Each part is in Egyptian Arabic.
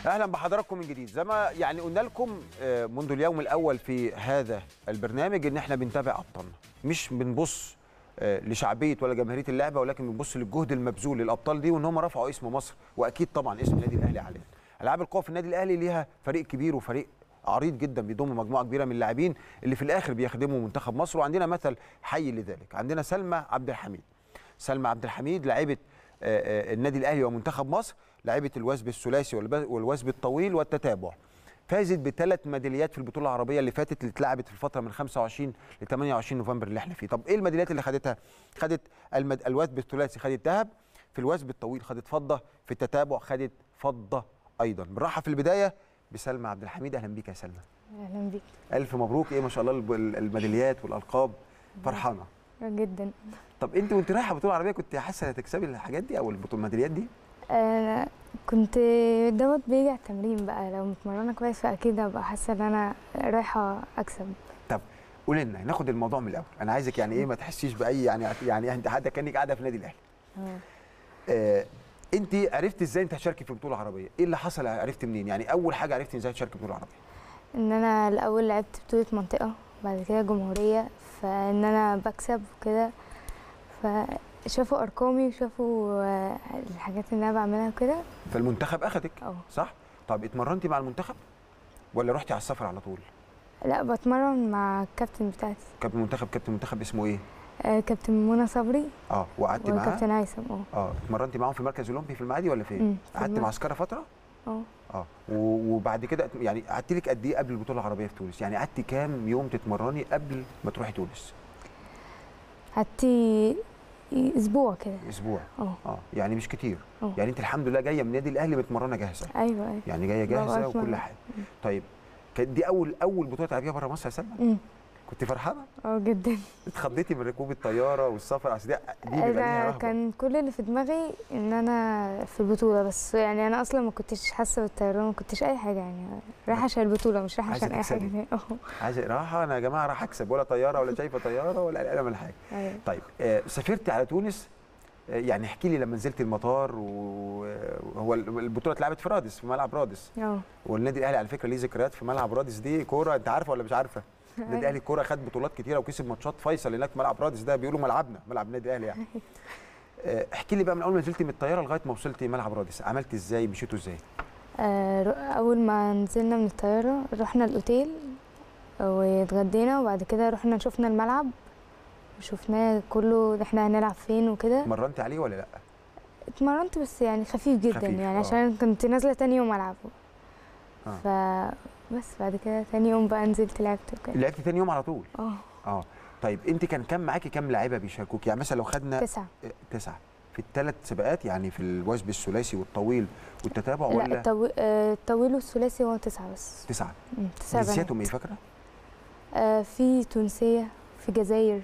اهلا بحضراتكم من جديد زي ما يعني قلنا لكم آه، منذ اليوم الاول في هذا البرنامج ان احنا بنتابع ابطالنا مش بنبص آه، لشعبيه ولا جماهيريه اللعبه ولكن بنبص للجهد المبذول للابطال دي وان هم رفعوا اسم مصر واكيد طبعا اسم النادي الاهلي عليه العاب القوى في النادي الاهلي ليها فريق كبير وفريق عريض جدا بيضم مجموعه كبيره من اللاعبين اللي في الاخر بيخدموا منتخب مصر وعندنا مثل حي لذلك عندنا سلمى عبد الحميد سلمى عبد الحميد لاعبه آه، آه، النادي الاهلي ومنتخب مصر لاعبه الوثب الثلاثي والب- والوثب الطويل والتتابع فازت بثلاث ميداليات في البطوله العربيه اللي فاتت اللي اتلعبت في الفتره من 25 ل 28 نوفمبر اللي احنا فيه طب ايه الميداليات اللي خدتها خدت المد... الوثب الثلاثي خدت ذهب في الوثب الطويل خدت فضه في التتابع خدت فضه ايضا بنرحب في البدايه بسلمى عبد الحميد اهلا بيك يا سلمى اهلا بيك الف مبروك ايه ما شاء الله الب- الميداليات والالقاب فرحانه جدا طب انت وانت رايحه بطوله عربيه كنت حاسه هتكسبي الحاجات دي او البطوله الميداليات دي انا كنت دوت بيجي على التمرين بقى لو متمرنه كويس فاكيد هبقى حاسه ان انا رايحه اكسب طب قولي لنا ناخد الموضوع من الاول انا عايزك يعني ايه ما تحسيش باي يعني يعني انت حتى كانك قاعده في النادي الاهلي تمام. آه انت عرفت ازاي انت هتشاركي في بطوله عربيه ايه اللي حصل عرفت منين يعني اول حاجه عرفتي ازاي تشاركي في بطوله عربيه ان انا الاول لعبت بطوله منطقه بعد كده جمهوريه فان انا بكسب وكده فشافوا ارقامي وشافوا آه، الحاجات اللي انا بعملها وكده فالمنتخب اخدك اه صح طب اتمرنتي مع المنتخب ولا رحتي على السفر على طول لا بتمرن مع الكابتن بتاعتي كابتن المنتخب كابتن المنتخب اسمه ايه آه، كابتن منى صبري اه وقعدت معاه وكابتن هيثم اه اه اتمرنتي معاهم في المركز الاولمبي في المعادي ولا فين أمم، في قعدت المركز. معسكره فتره اه اه و- وبعد كده يعني قعدت لك قد ايه قبل البطوله العربيه في تونس يعني قعدتي كام يوم تتمرني قبل ما تروحي تونس قعدت اسبوع كده اسبوع اه اه يعني مش كتير اه يعني انت الحمد لله جايه من النادي الاهلي متمرنه جاهزه ايوه ايوه يعني جايه ببقى جاهزه أتمرن. وكل حاجه مم. طيب كانت دي اول اول بطوله تلعبيها بره مصر يا سلمى أمم، كنت فرحانه اه جدا اتخضيتي من ركوب الطياره والسفر اصل دي دي بيبقى ليها انا رهبه كان كل اللي في دماغي ان انا في البطوله بس يعني انا اصلا ما كنتش حاسه بالطيران ما كنتش اي حاجه يعني رايحه عشان البطوله مش رايحه عايزة عشان اي حاجه تكسبي. تانية. اه عايزه راحه انا يا جماعه راح اكسب ولا طياره ولا شايفه طياره ولا قلقانه من حاجه ايوه طيب آه سافرتي على تونس آه يعني احكي لي لما نزلت المطار وهو البطوله اتلعبت في رادس في ملعب رادس اه والنادي الاهلي على فكره ليه ذكريات في ملعب رادس دي كوره انت عارفه ولا مش عارفه النادي الاهلي الكوره خد بطولات كتيره وكسب ماتشات فيصل هناك في ملعب رادس ده بيقولوا ملعبنا ملعب النادي الاهلي يعني آه، احكي لي بقى من اول ما نزلتي من الطياره لغايه ما وصلتي ملعب رادس عملت ازاي مشيتوا ازاي آه، رو- اول ما نزلنا من الطياره رحنا الاوتيل واتغدينا وبعد كده رحنا شفنا الملعب وشفناه كله احنا هنلعب فين وكده مرنتي عليه ولا لا اتمرنت بس يعني خفيف جدا خفيف، يعني آه. عشان كنت نازله تاني يوم العب آه. ف بس بعد كده تاني يوم بقى نزلت لعبت وكده لعبتي تاني يوم على طول اه اه طيب انت كان كام معاكي كام لاعيبه بيشاركوك يعني مثلا لو خدنا تسعة آه، تسعه في الثلاث سباقات يعني في الوثب الثلاثي والطويل والتتابع لا ولا الطوي... آه، الطويل والثلاثي هو تسعة بس تسعه مم، تسعة بنات جنسياتهم ايه فاكره آه في تونسية في جزائر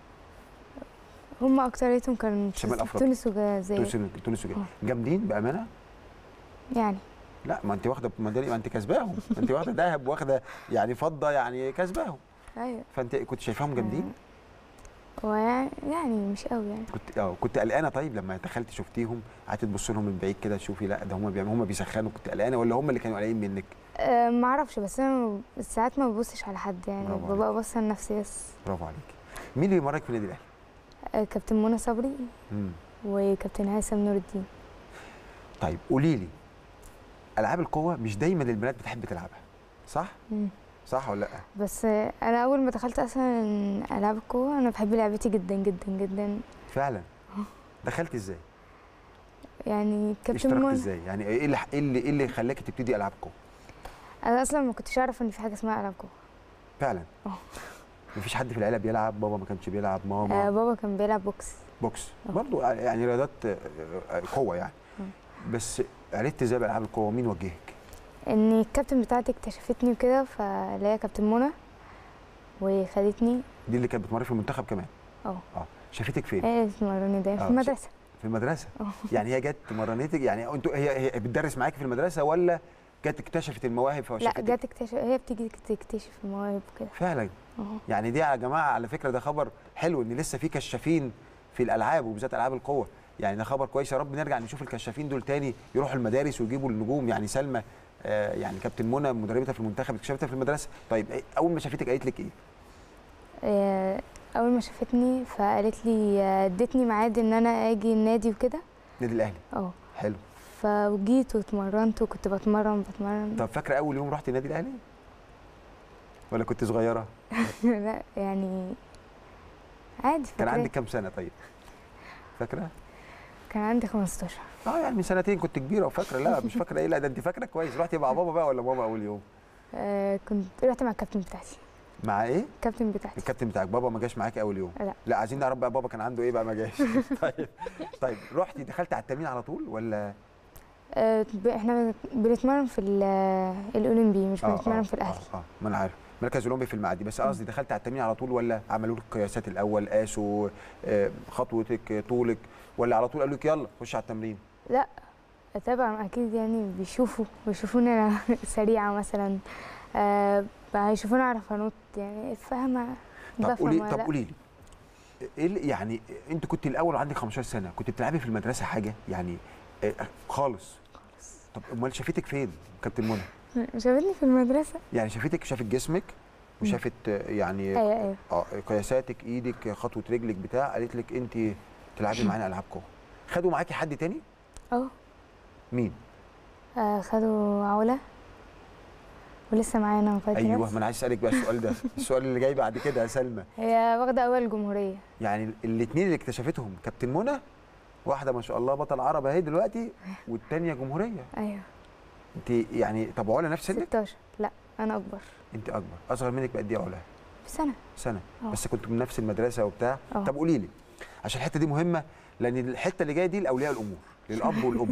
هم أكتريتهم كانوا شمال في أفريقيا. تونس وجزائر تونس تونس وجاي. آه. جامدين بامانه يعني لا ما انت واخده ميداليه ما انت كسباهم ما انت واخده ذهب واخده يعني فضه يعني كسباهم أيوة فانت كنت شايفاهم جامدين ويعني يعني مش قوي يعني كنت اه كنت قلقانه طيب لما دخلت شفتيهم قعدت تبص لهم من بعيد كده تشوفي لا ده هم بيعملوا هم بيسخنوا كنت قلقانه ولا هم اللي كانوا قلقانين منك آه ما اعرفش بس انا ساعات ما ببصش على حد يعني برافو ببقى ببص على نفسي بس برافو عليك مين اللي بيمرك في النادي الاهلي آه كابتن منى صبري مم. وكابتن هيثم نور الدين طيب قولي لي العاب القوه مش دايما البنات بتحب تلعبها صح مم. صح ولا لا بس آه انا اول ما دخلت اصلا العاب القوه انا بحب لعبتي جدا جدا جدا فعلا دخلت ازاي يعني كابتن اشتركت منى ازاي يعني ايه اللي ايه اللي, إيه اللي خلاكي تبتدي العاب قوه انا اصلا ما كنتش اعرف ان في حاجه اسمها العاب قوه فعلا اه. مفيش حد في العيله بيلعب بابا ما كانش بيلعب ماما آه بابا كان بيلعب بوكس بوكس اه. برضو يعني رياضات آه، آه، قوه يعني اه. بس عرفت ازاي بالعاب القوه مين وجهك ان الكابتن بتاعتي اكتشفتني وكده فاللي هي كابتن منى وخدتني دي اللي كانت بتمرن في المنتخب كمان اه اه شافتك فين هي اللي بتمرني ده اه، في المدرسه في المدرسه اه. يعني هي جت مرنتك يعني انتوا هي هي بتدرس معاكي في المدرسه ولا جت اكتشفت المواهب لا فشافتك جت اكتشف هي بتيجي تكتشف المواهب وكده فعلا اه يعني دي يا جماعه على فكره ده خبر حلو ان لسه في كشافين في الالعاب وبالذات العاب القوه يعني ده خبر كويس يا رب نرجع نشوف الكشافين دول تاني يروحوا المدارس ويجيبوا النجوم يعني سلمى آه يعني كابتن منى مدربتها في المنتخب اكتشفتها في المدرسه طيب إيه- اول ما شافتك قالت لك ايه آه، اول ما شافتني فقالت لي آه، ادتني ميعاد ان انا اجي النادي وكده النادي الاهلي اه حلو فجيت واتمرنت وكنت بتمرن بتمرن طب فاكره اول يوم رحت النادي الاهلي ولا كنت صغيره لا يعني عادي كان فاكرة. عندك كام سنه طيب فاكره كان عندي 15 اه يعني من سنتين كنت كبيره وفاكره لا مش فاكره ايه لا ده انت فاكره كويس رحتي مع بابا بقى ولا ماما اول يوم آه كنت رحت مع الكابتن بتاعتي مع ايه الكابتن بتاعتي الكابتن بتاعك بابا ما جاش معاكي اول يوم لا. لا عايزين نعرف بقى بابا كان عنده ايه بقى ما جاش طيب طيب رحتي دخلت على التمرين على طول ولا آه ب- احنا بنتمرن في ال- الاولمبي مش بنتمرن في الاهلي اه, آه ما انا عارف مركز اولمبي في المعادي بس قصدي دخلت على التمرين على طول ولا عملوا لك قياسات الاول قاسوا آه خطوتك آه، طولك ولا على طول قالوا لك يلا خش على التمرين طبعا اكيد يعني بيشوفوا بيشوفوني انا سريعه مثلا آه هيشوفوني اعرف انط يعني فاهمه طب بفهم قولي ولا طب لأ. قولي لي ايه اللي- يعني انت كنت الاول عندك 15 سنه كنت بتلعبي في المدرسه حاجه يعني آه خالص طب امال شافتك فين كابتن منى شافتني في المدرسه يعني شافتك شافت جسمك وشافت آه، يعني ايوه ايوه اه قياساتك ايدك خطوه رجلك بتاع قالت لك انت تلعبي معانا العاب قوه خدوا معاكي حد تاني اه مين آه، خدوا علا ولسه معانا لغايه ايوه دلوقتي. ما انا عايز اسالك بقى السؤال ده السؤال اللي جاي بعد كده يا سلمى هي واخده اول جمهوريه يعني الاثنين اللي اكتشفتهم كابتن منى واحده ما شاء الله بطل عرب اهي دلوقتي والثانيه جمهوريه ايوه انت يعني طب علا نفس سنك 16 لا انا اكبر انت اكبر اصغر منك بقد ايه علا بسنه سنه اه. بس كنت من نفس المدرسه وبتاع اه. طب قولي لي عشان الحته دي مهمه لان الحته اللي جايه دي لاولياء الامور للاب والام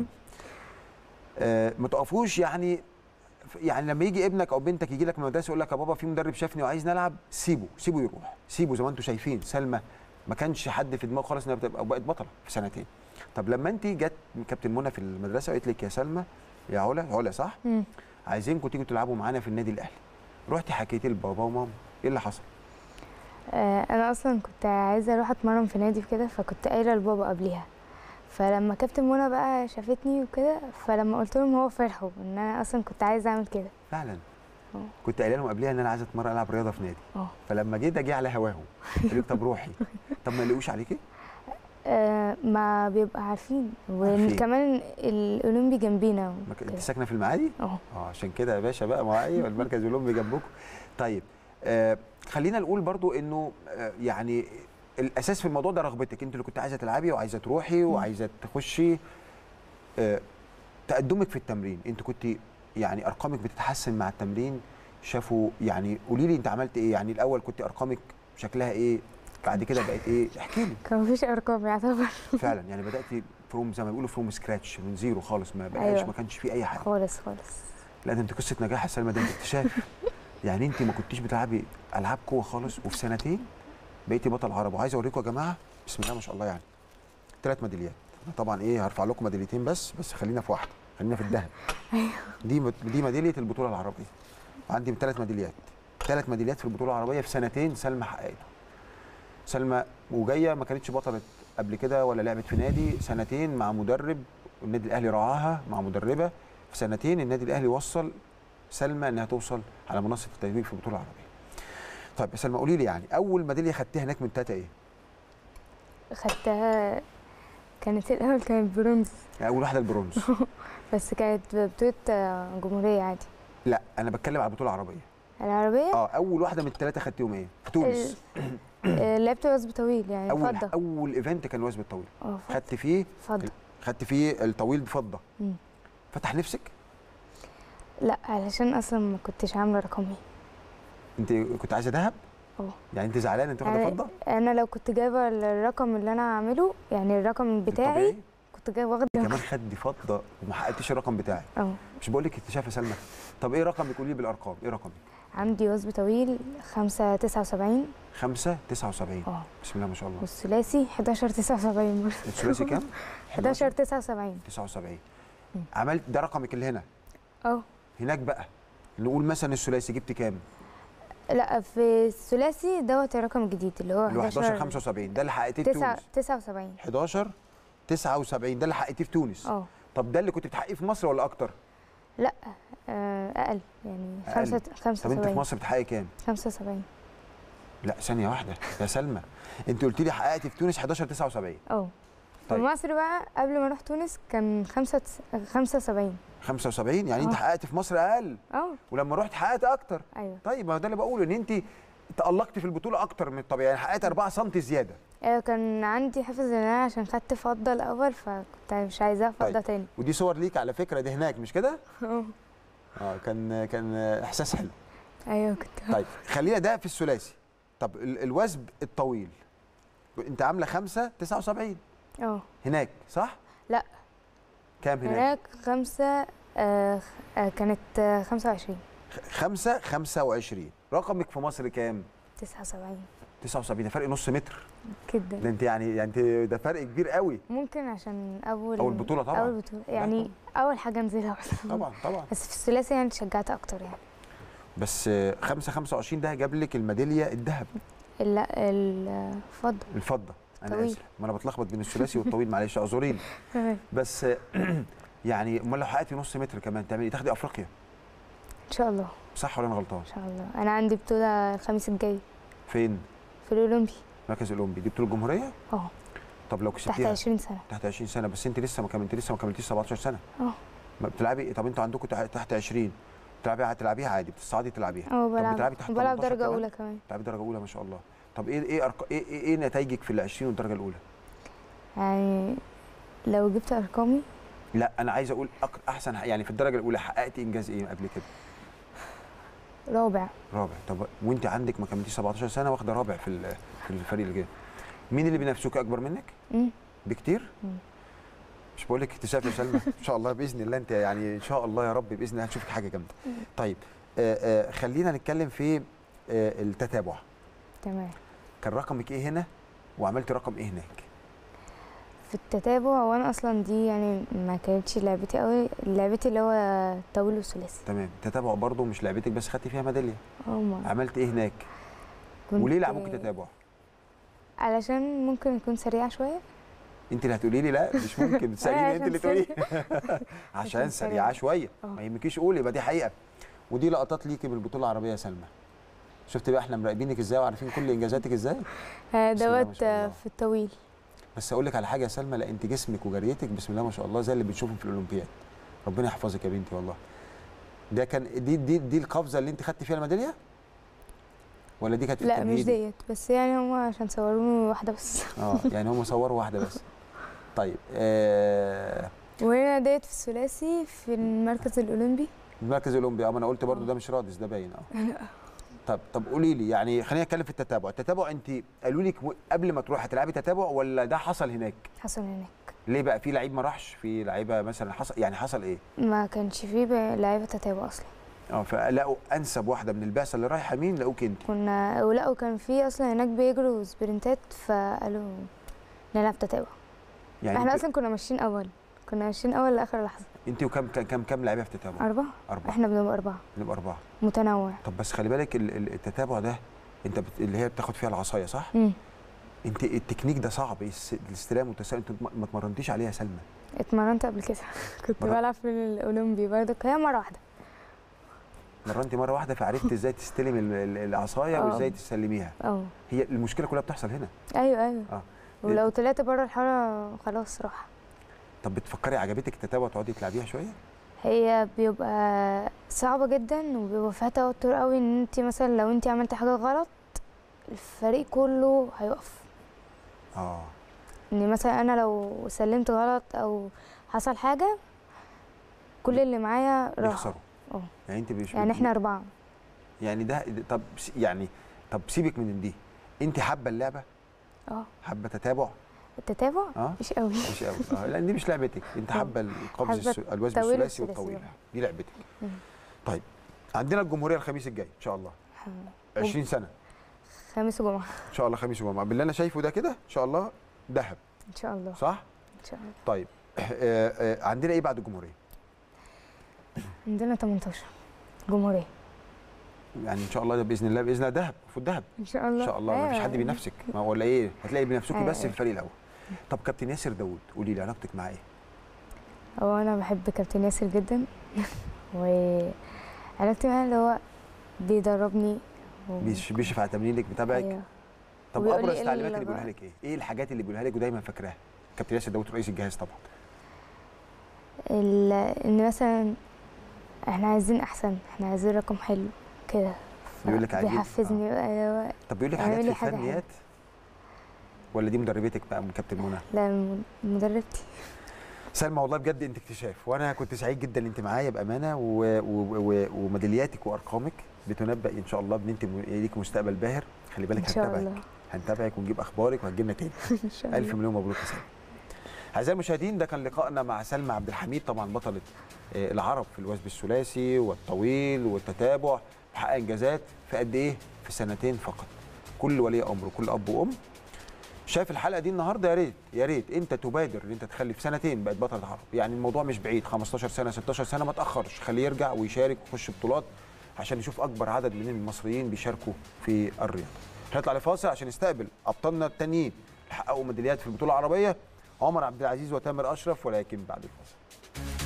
آه ما تقفوش يعني يعني لما يجي ابنك او بنتك يجي لك من المدرسه يقول لك يا بابا في مدرب شافني وعايز نلعب سيبه سيبه يروح سيبه زي ما انتم شايفين سلمى ما كانش حد في دماغه خالص انها بتبقى بقت بطله في سنتين طب لما انت جت كابتن منى في المدرسه وقالت لك يا سلمى يا علا علا صح مم. عايزينكم تيجوا تلعبوا معانا في النادي الاهلي رحتي حكيتي لبابا وماما ايه اللي حصل آه، انا اصلا كنت عايزه اروح اتمرن في نادي وكده فكنت قايله لبابا قبليها فلما كابتن منى بقى شافتني وكده فلما قلت لهم هو فرحوا ان انا اصلا كنت عايزه اعمل كده فعلا اه. كنت قايله لهم قبلها ان انا عايزه اتمرن العب رياضه في نادي اه فلما جيت اجي على هواهم قالوا لي طب روحي طب ما يلاقوش عليكي آه، ما بيبقى عارفين عارفين. وكمان الاولمبي جنبينا ما ك- انت وكده. ساكنه في المعادي اه اه عشان كده يا باشا بقى ما ايوه المركز الاولمبي جنبكم طيب آه خلينا نقول برضو انه آه يعني الاساس في الموضوع ده رغبتك انت اللي كنت عايزه تلعبي وعايزه تروحي وعايزه تخشي آه تقدمك في التمرين انت كنت يعني ارقامك بتتحسن مع التمرين شافوا يعني قولي لي انت عملت ايه يعني الاول كنت ارقامك شكلها ايه بعد كده بقت ايه احكي لي كان مفيش ارقام يعتبر فعلا يعني بدات فروم زي ما بيقولوا فروم سكراتش من زيرو خالص ما بقاش أيوة. ما كانش فيه اي حاجه خالص خالص لا ده انت قصه نجاح يا سلمى ده انت اكتشاف يعني انت ما كنتيش بتلعبي العاب قوه خالص وفي سنتين بقيتي بطل عرب وعايز اوريكم يا جماعه بسم الله ما شاء الله يعني ثلاث ميداليات أنا طبعا ايه هرفع لكم ميداليتين بس بس خلينا في واحده خلينا في الذهب دي مد- دي ميداليه البطوله العربيه عندي ثلاث ميداليات ثلاث ميداليات في البطوله العربيه في سنتين سلمى حققته سلمى وجايه ما كانتش بطله قبل كده ولا لعبت في نادي سنتين مع مدرب النادي الاهلي رعاها مع مدربه في سنتين النادي الاهلي وصل سلمى انها توصل على منصه التتويج في البطوله العربيه. طيب يا سلمى قولي لي يعني اول ميداليه خدتيها هناك من تاتا ايه؟ خدتها كانت الاول كانت برونز يعني اول واحده البرونز. بس كانت بطولة آه، جمهورية عادي لا انا بتكلم على البطوله العربيه. العربية اه اول واحده من الثلاثه خدتيهم ايه؟ في تونس. آه، لعبت وثب طويل يعني اول فضة اول ايفنت كان الوثب الطويل. اه فضة خدت فيه فضة خدت فيه الطويل بفضه. مم. فتح نفسك؟ لا علشان اصلا ما كنتش عاملة رقمي انت كنت عايزه ذهب؟ اه يعني انت زعلانه انت واخده يعني فضه؟ انا لو كنت جايبة الرقم اللي انا عامله يعني الرقم بتاعي الطبيعي؟ كنت جايبة واخدة كمان خدي فضه وما حققتيش الرقم بتاعك. اه مش بقول لك اكتشاف يا سلمى. طب ايه رقمك قولي لي بالارقام؟ ايه رقمك؟ عندي وثب طويل خمسة تسعة وسبعين 5 79 اه بسم الله ما شاء الله. والثلاثي 11 79 برضه الثلاثي كام؟ 11 79 79 مم. عملت ده رقمك اللي هنا اه هناك بقى نقول مثلا الثلاثي جبت كام؟ لا في الثلاثي دوت الرقم الجديد اللي هو اللي هو 11 75 ده اللي حققتيه في تسعة تونس 79 11 79 ده اللي حققتيه في تونس اه طب ده اللي كنت بتحققيه في مصر ولا اكتر؟ آه، اقل يعني أقل. خمسة طب خمسة انت في وسبعين مصر بتحققي كام خمسة وسبعين لا ثانيه واحده يا سلمى انت قلت لي حققتي في تونس 11 79 اه في طيب. مصر بقى قبل ما اروح تونس كان خمسة تس- خمسة وسبعين 75 يعني انت آه. حققتي في مصر اقل اه ولما رحت حققت اكتر ايوه طيب ما هو ده اللي بقوله ان انت تألقتي في البطوله اكتر من الطبيعي يعني حققت 4 سم زياده ايوه كان عندي حافز ان انا عشان خدت فضة الاول فكنت مش عايزاها فضة طيب. تاني ودي صور ليك على فكره دي هناك مش كده اه اه كان كان احساس حلو ايوه كنت طيب خلينا ده في الثلاثي طب ال- الوثب الطويل انت عامله 5 79 اه هناك صح لا. كام هناك هناك خمسة آه آه، كانت آه، خمسة وعشرين 5 25 رقمك في مصر كام تسعة وسبعين 79 ده فرق نص متر ده جدا انت يعني يعني انت ده فرق كبير قوي ممكن عشان اول اول بطوله طبعا اول بطولة يعني اول حاجة انزلها أصلاً. طبعا طبعا بس في الثلاثي يعني اتشجعت اكتر يعني بس 5 25 ده جاب لك الميداليه الذهب لا الفضة الفضه انا طويل. اسف ما انا بتلخبط بين الثلاثي والطويل معلش اعذريني بس يعني امال لو حققتي نص متر كمان تعملي ايه تاخدي افريقيا ان شاء الله صح ولا انا غلطان ان شاء الله انا عندي بطولة الخميس الجاي فين في الاولمبي مركز الاولمبي دي بطوله الجمهوريه اه طب لو تحت كسبتيها 20 سنة تحت 20 سنه بس انت لسه ما كملت لسه ما كملتيش 17 سنه اه ما بتلعبي طب انتوا عندكم تح- تحت 20 بتلعبي هتلعبيها عادي بتصعدي تلعبيها اه بلعب بتلعبي تحت بلعب 18 درجة كمان؟ أولى كمان بتلعبي درجه اولى ما شاء الله طب ايه ايه أرق... ايه, إيه, إيه نتائجك في ال 20 والدرجه الاولى يعني لو جبت أرقامي لا انا عايز اقول أك... احسن ح- يعني في الدرجه الاولى حققتي انجاز ايه قبل كده رابع رابع طب وانت عندك ما كملتيش 17 سنه واخده رابع في ال- في الفريق اللي جاي مين اللي بينافسوك اكبر منك مم. بكتير مم. مش بقول لك اكتشاف يا سلمى ان شاء الله باذن الله انت يعني ان شاء الله يا رب باذن الله هتشوفك حاجه جامده طيب آه آه خلينا نتكلم في آه التتابع تمام كان رقمك ايه هنا وعملتي رقم ايه هناك في التتابع وانا اصلا دي يعني ما كانتش لعبتي قوي لعبتي اللي هو الطويل والثلاثي تمام التتابع برضه مش لعبتك بس خدتي فيها ميداليه اه ما عملت ايه هناك كنت- وليه لعبوك تتابع علشان ممكن اكون سريعه شويه انت اللي هتقولي لي لا مش ممكن بتساليني عشان انت اللي تقولي عشان عشان سريعه سريعة. شويه اه. ما يهمكيش قولي يبقى دي حقيقه ودي لقطات ليكي من البطوله العربيه يا سلمى شفت بقى احنا مراقبينك ازاي وعارفين كل انجازاتك ازاي آه، بسم الله ما دوت شاء الله. آه، في الطويل بس اقول لك على حاجه يا سلمى لا انت جسمك وجريتك بسم الله ما شاء الله زي اللي بنشوفهم في الاولمبياد ربنا يحفظك يا بنتي والله ده كان دي دي دي القفزه اللي انت خدتي فيها الميداليه ولا دي كانت في لا مش التمهيدي؟ ديت بس يعني هما عشان صوروني واحده بس اه يعني هم صوروا واحده بس طيب آه وهنا ديت في الثلاثي في المركز الاولمبي المركز الاولمبي اه ما انا قلت برضو ده مش رادس ده باين اه طب طب قولي لي يعني خلينا نتكلم في التتابع التتابع انت قالوا لك و- قبل ما تروحي هتلعبي تتابع ولا ده حصل هناك حصل هناك ليه بقى في لعيب ما راحش في لعيبه مثلا حصل يعني حصل ايه ما كانش فيه ب- لعيبه تتابع اصلا اه فلقوا انسب واحده من البعثه اللي رايحه مين لقوك انت كنا ولقوا كان في اصلا هناك بيجروا سبرنتات فقالوا نلعب تتابع يعني احنا انت, اصلا كنا ماشيين اول كنا ماشيين اول لاخر لحظه انت وكم كم كم, كم لعيبه في التتابع اربعه اربعه احنا بنبقى اربعه نبقى اربعه متنوع طب بس خلي بالك ال- ال- التتابع ده انت بت... اللي هي بتاخد فيها العصايه صح مم. انت التكنيك ده صعب الس- الاستلام والتسلل انت ما اتمرنتيش عليها يا سلمى اتمرنت قبل كده كنت مرة؟ بلعب في الاولمبي برضه هي مره واحده مرنتي مره واحده فعرفت ازاي تستلم ال- ال- العصايه اه. وازاي تسلميها اه هي المشكله كلها بتحصل هنا ايوه ايوه اه. ولو طلعت بره الحاره خلاص راح طب بتفكري عجبتك التتابع تقعدي تلعبيها شويه هي بيبقى صعبة جدا وبيبقى فيها توتر قوي ان انت مثلا لو انت عملت حاجة غلط الفريق كله هيقف اه ان مثلا انا لو سلمت غلط او حصل حاجة كل اللي معايا راح بيخسروا اه. يعني انت مش يعني احنا اربعة يعني ده طب س- يعني طب سيبك من دي انت حابه اللعبه اه حابه تتابع التتابع اه مش قوي مش قوي اه لان دي مش لعبتك انت حابه القفز حابة الس- الوزن الطويل الثلاثي والثلاثي والطويل بقى. دي لعبتك مم. طيب عندنا الجمهوريه الخميس الجاي ان شاء الله 20 سنه خميس وجمعة ان شاء الله خميس وجمعه باللي انا شايفه ده كده ان شاء الله ذهب ان شاء الله صح ان شاء الله طيب آه آه عندنا ايه بعد الجمهوريه عندنا 18 جمهورية يعني ان شاء الله ده باذن الله باذن الله ذهب المفروض ذهب ان شاء الله ان شاء الله ما فيش أيوة. حد بينافسك ما هو ولا ايه هتلاقي بينافسوكي أيوة، بس في أيوة. الفريق الاول طب كابتن ياسر داوود قولي لي علاقتك معاه ايه هو انا بحب كابتن ياسر جدا وعلاقتي معاه اللي هو بيدربني و- بيش- بيشرف على تمرينك متابعك أيوة. طب وبيقول لي ابرز إيه التعليمات اللي اللي بيقولها بقى- لك ايه؟ ايه الحاجات اللي بيقولها لك ودايما فاكراها؟ كابتن ياسر داوود رئيس الجهاز طبعا ال- ان مثلا احنا عايزين احسن احنا عايزين رقم حلو كده بيقول لك عايزين- بيحفزني بقى اللي هو طب بيقول لك اعملي حاجات في حاجة حلوة. الفنيات ولا دي مدربتك بقى من كابتن منى؟ لا م- مدربتي سلمى والله بجد انت اكتشاف وانا كنت سعيد جدا ان انت معايا بامانه و... و... و... وميدالياتك وارقامك بتنبأ ان شاء الله بان انت م- ليك مستقبل باهر خلي بالك ان شاء هنتابعك الله هنتابعك ونجيب اخبارك وهتجي لنا تاني ان شاء الله الف مليون مبروك يا سلمى اعزائي المشاهدين ده كان لقائنا مع سلمى عبد الحميد طبعا بطله آه، العرب في الوثب الثلاثي والطويل والتتابع وحقق انجازات في قد ايه في سنتين فقط كل ولي امر وكل اب وام شايف الحلقه دي النهارده يا ريت يا ريت انت تبادر ان انت تخلي في سنتين بقت بطله عرب يعني الموضوع مش بعيد 15 سنه 16 سنه ما تاخرش خليه يرجع ويشارك ويخش بطولات عشان نشوف اكبر عدد من المصريين بيشاركوا في الرياضه هنطلع لفاصل عشان نستقبل ابطالنا التانيين اللي حققوا ميداليات في البطوله العربيه عمر عبد العزيز وتامر اشرف ولكن بعد الفاصل